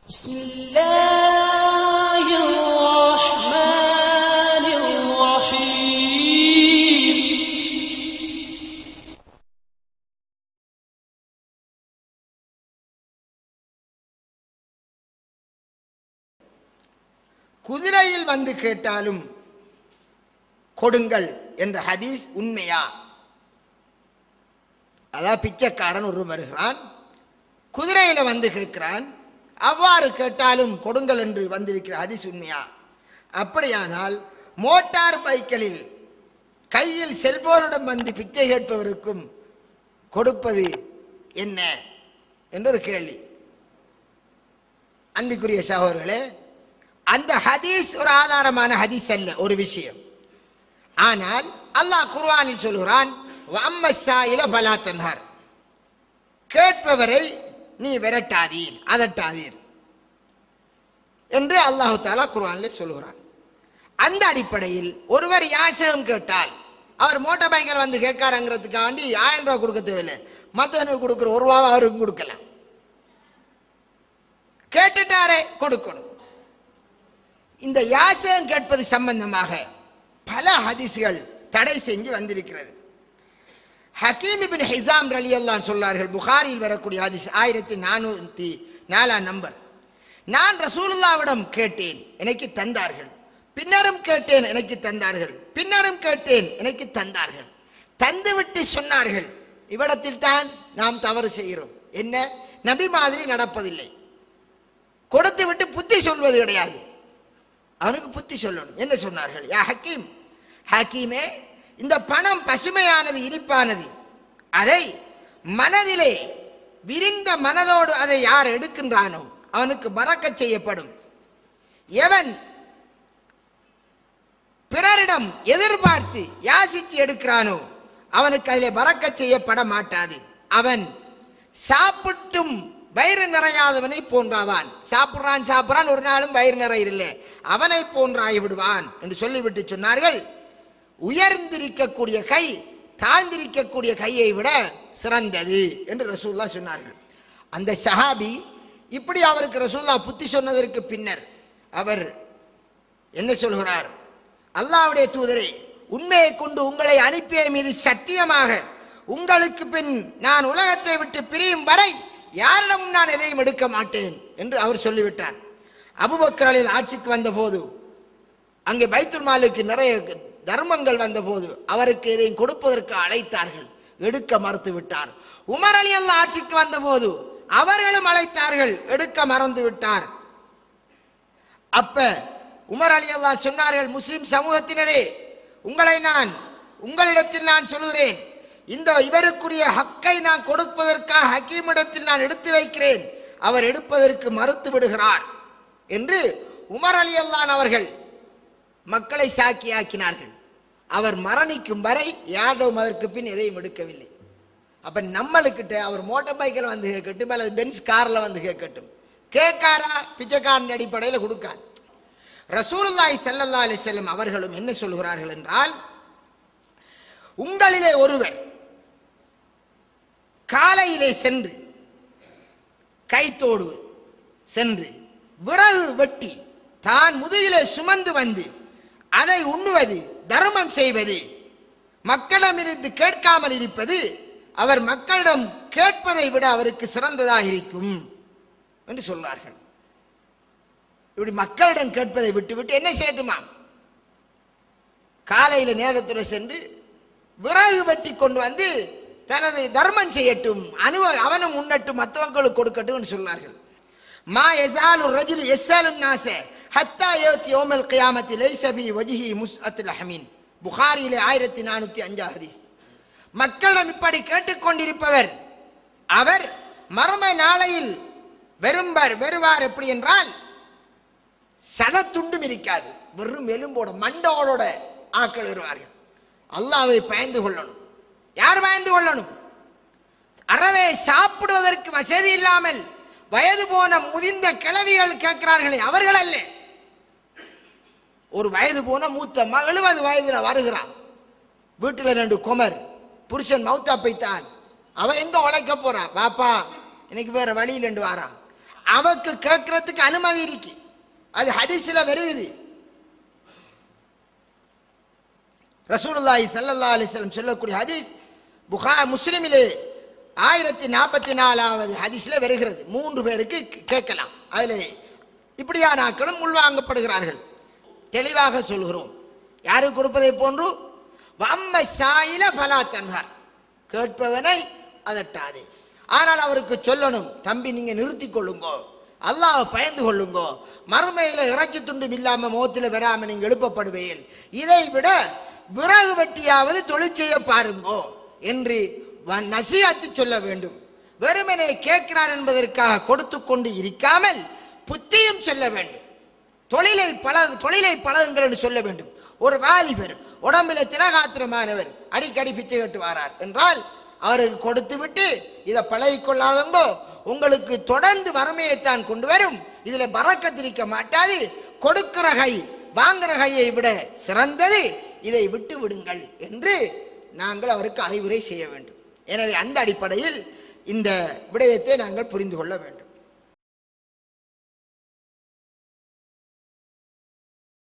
بسم الله الرحمن الرحيم குதிரையில் வந்து கேட்டாலும் கொடுங்கள் என்ற ஹதீஸ் உண்மையா அதான் பிச்சைக்காரன் ஒரு வருகிறான் குதிரையில வந்து கேட்கிறான் அவ்வாறு கேட்டாலும் கொடுங்கள் என்று வந்திருக்கிற ஹதீஸ் உண்மையா அப்படியானால் மோட்டார் பைக்களில் கையில் செல்போனுடன் வந்து பிச்சை கேட்பவருக்கும் கொடுப்பது என்ன என்ற ஒரு கேள்வி அன்பிற்குரிய சகோதரர்களே அந்த ஹதீஸ் ஒரு ஆதாரமான ஹதீஸ் அல்ல ஒரு விஷயம் ஆனால் அல்லாஹ் குர்ஆனில் சொல்கிறான் வம்மஸ்ஸாயில பலா தன்ஹார் கேட்பவரை நீ விரட்டாதீர் அதட்டாதீர் என்று அல்லாஹு தாலா குர்ஆனில் சொல்கிறான் அந்த அடிப்படையில் ஒருவர் யாசகம் கேட்டால் அவர் மோட்டார் பைக்கில் வந்து கேட்காரங்கிறதுக்காண்டி ஆயிரம் ரூபாய் கொடுக்க தேவையில்லை மற்றவனுக்கு கொடுக்குற ஒரு ரூபாவை அவருக்கு கொடுக்கலாம் கேட்டுட்டாரே கொடுக்கணும் இந்த யாசகம் கேட்பது சம்பந்தமாக பல ஹதீஸ்கள் தடை செஞ்சு வந்திருக்கிறது ஹக்கீம் இபின் ஹிசாம் ரலி அல்லான் சொல்லார்கள் புகாரில் வரக்கூடிய ஹதீஸ் ஆயிரத்தி நானூற்றி நாலாம் நம்பர் நான் ரசூலுல்லாவிடம் கேட்டேன் எனக்கு தந்தார்கள் பின்னரும் கேட்டேன் எனக்கு தந்தார்கள் பின்னரும் கேட்டேன் எனக்கு தந்தார்கள் தந்துவிட்டு சொன்னார்கள் இவ்விடத்தில் தான் நாம் தவறு செய்கிறோம் என்ன நபி மாதிரி நடப்பதில்லை கொடுத்து விட்டு புத்தி சொல்வது கிடையாது அவனுக்கு புத்தி சொல்லணும் என்ன சொன்னார்கள் யா ஹக்கீம் ஹக்கீமே இந்த பணம் பசுமையானது இனிப்பானது அதை மனதிலே விரிந்த மனதோடு அதை யார் எடுக்கின்றானோ அவனுக்கு பறக்கச் செய்யப்படும் எவன் பிறரிடம் எதிர்பார்த்து யாசித்து எடுக்கிறானோ அவனுக்கு அதில் பறக்கச் செய்யப்பட மாட்டாது அவன் சாப்பிட்டும் வயிறு நிறையாதவனை போன்றாவான் சாப்பிட்றான் சாப்பிட்றான் ஒரு நாளும் வயிறு நிறையில்லை அவனை போன்றாகி விடுவான் என்று சொல்லிவிட்டு சொன்னார்கள் உயர்ந்திருக்கக்கூடிய கை தாழ்ந்திருக்கக்கூடிய கையை விட சிறந்தது என்று ரசூல்லா சொன்னார்கள் அந்த சஹாபி இப்படி அவருக்கு ரசூல்லா புத்தி சொன்னதற்கு பின்னர் அவர் என்ன சொல்கிறார் அல்லாஹ்வுடைய தூதரே உண்மையை கொண்டு உங்களை அனுப்பிய மீது சத்தியமாக உங்களுக்கு பின் நான் உலகத்தை விட்டு பிரியும் வரை யாரிடமும் நான் எதையும் எடுக்க மாட்டேன் என்று அவர் சொல்லிவிட்டார் அபுபக்கரலில் ஆட்சிக்கு வந்தபோது அங்கே பைத்துல் மாலுக்கு நிறைய தர்மங்கள் வந்தபோது அவருக்கு எதையும் கொடுப்பதற்கு அழைத்தார்கள் எடுக்க மறுத்து விட்டார் உமர் அலி அல்லா ஆட்சிக்கு வந்தபோது அவர்களும் அழைத்தார்கள் எடுக்க மறந்து விட்டார் அப்ப உமர் அலி அல்லா சொன்னார்கள் முஸ்லிம் சமூகத்தினரே உங்களை நான் உங்களிடத்தில் நான் சொல்கிறேன் இந்த இவருக்குரிய ஹக்கை நான் கொடுப்பதற்காக ஹக்கீமிடத்தில் நான் எடுத்து வைக்கிறேன் அவர் எடுப்பதற்கு மறுத்து விடுகிறார் என்று உமர் அலி அல்லான் அவர்கள் மக்களை சாக்கியாக்கினார்கள் அவர் மரணிக்கும் வரை யாரும் அதற்கு பின் எதையும் எடுக்கவில்லை அப்ப நம்மளுக்கிட்ட அவர் மோட்டார் பைக்கில் வந்து கேட்கட்டும் அல்லது பென்ஸ் கார்ல வந்து கேட்கட்டும் கேட்காரா பிச்சைக்காரன் அடிப்படையில் கொடுக்கார் ரசூலுல்லாஹி ஸல்லல்லாஹு அலைஹி வஸல்லம் அவர்களும் என்ன சொல்கிறார்கள் என்றால் உங்களிலே ஒருவர் காலையிலே சென்று கைத்தோடு சென்று விறகு வெட்டி தான் முதுகிலே சுமந்து வந்து அதை உண்ணுவது தர்மம் செய்வது மக்களிடமிருந்து கேட்காமல் இருப்பது அவர் மக்களிடம் கேட்பதை விட அவருக்கு சிறந்ததாக இருக்கும் என்று சொல்வார்கள் இப்படி மக்களிடம் கேட்பதை விட்டுவிட்டு என்ன செய்யட்டுமா காலையில் நேரத்தில் சென்று விறகு வெட்டி கொண்டு வந்து தனது தர்மம் செய்யட்டும் அனுவ அவனும் உண்ணட்டும் மற்றவங்களுக்கு கொடுக்கட்டும் சொன்னார்கள் மா எசாலு ரஜுல் எஸ்ஸாலு நாச ஹத்தா யோத் யோமல் கியாமத்தி லைசபி வஜிஹி முஸ்அத்துல் ஹமீன் புகாரியிலே ஆயிரத்தி நானூற்றி அஞ்சா ஹதீஸ் மக்களிடம் இப்படி கேட்டுக்கொண்டிருப்பவர் அவர் மர்ம நாளையில் வெறும்பர் வெறுவார் எப்படி என்றால் சதத்துண்டும் இருக்காது வெறும் எலும்போட மண்டோட ஆக்கள் வருவார்கள் அல்லாவை பயந்து கொள்ளணும் யார் பயந்து கொள்ளணும் அறவே சாப்பிடுவதற்கு வசதி இல்லாமல் வயது போன முதிர்ந்த கிழவிகள் கேட்கிறார்களே அவர்கள் அல்ல ஒரு வயது போன மூத்த ம- எழுபது வயதுல வருகிறான் வீட்டில் ரெண்டு குமர் புருஷன் மௌத்தா போய்த்தான் அவ எங்க உழைக்க போறா பாப்பா இன்னைக்கு வேற வழியில் ரெண்டு வாரா அவக்கு கேட்கறதுக்கு அனுமதி இருக்கு அது ஹதீஸ்ல வருகுது ரசூலுல்லாஹி ஸல்லல்லாஹு அலைஹி வஸல்லம் சொல்லக்கூடிய ஹதீஸ் புகா முஸ்லிமிலே ஆயிரத்தி நாற்பத்தி நாலாவது ஹதீஸ்ல வருகிறது மூன்று பேருக்கு கேட்கலாம் அதில் இப்படியான ஆக்களும் உள்வாங்கப்படுகிறார்கள் தெளிவாக சொல்கிறோம் யாருக்கு கொடுப்பதை போன்று வம்ம சாயில பலா தன்ஹார் கேட்பவனை அதட்டாதே ஆனால் அவருக்கு சொல்லணும் தம்பி நீங்க நிறுத்தி கொள்ளுங்கோ அல்லாஹ் பயந்து கொள்ளுங்கோ மறுமையில இறைச்சி துண்டும் இல்லாம முகத்தில் வராம நீங்க எழுப்பப்படுவேன் இதை விட விறகு வெட்டியாவது தொழில் செய்ய பாருங்கோ என்று வ- நசியாத்து சொல்ல வேண்டும் வெறுமனே கேட்கிறார் என்பதற்காக கொடுத்து கொண்டு இருக்காமல் புத்தியும் சொல்ல வேண்டும் தொழிலை பழகு தொழிலை பழகுங்கள் என்று சொல்ல வேண்டும் ஒரு வாலிபர் உடம்பில திலகாத்திரமானவர் அடிக்கடி பிச்சை கட்டு வாரார் என்றால் அவருக்கு கொடுத்து விட்டு இதை பழகிக் கொள்ளாதவங்கோ உங்களுக்கு தொடர்ந்து வறுமையைத்தான் கொண்டு வரும் இதுல பறக்கத்திருக்க மாட்டாது கொடுக்கிற கை வாங்குற கையை விட சிறந்தது இதை விட்டு விடுங்கள் என்று நாங்கள் அவருக்கு அறிவுரை செய்ய வேண்டும் எனவே அந்த அடிப்படையில் இந்த விடயத்தை நாங்கள் புரிந்து கொள்ள வேண்டும்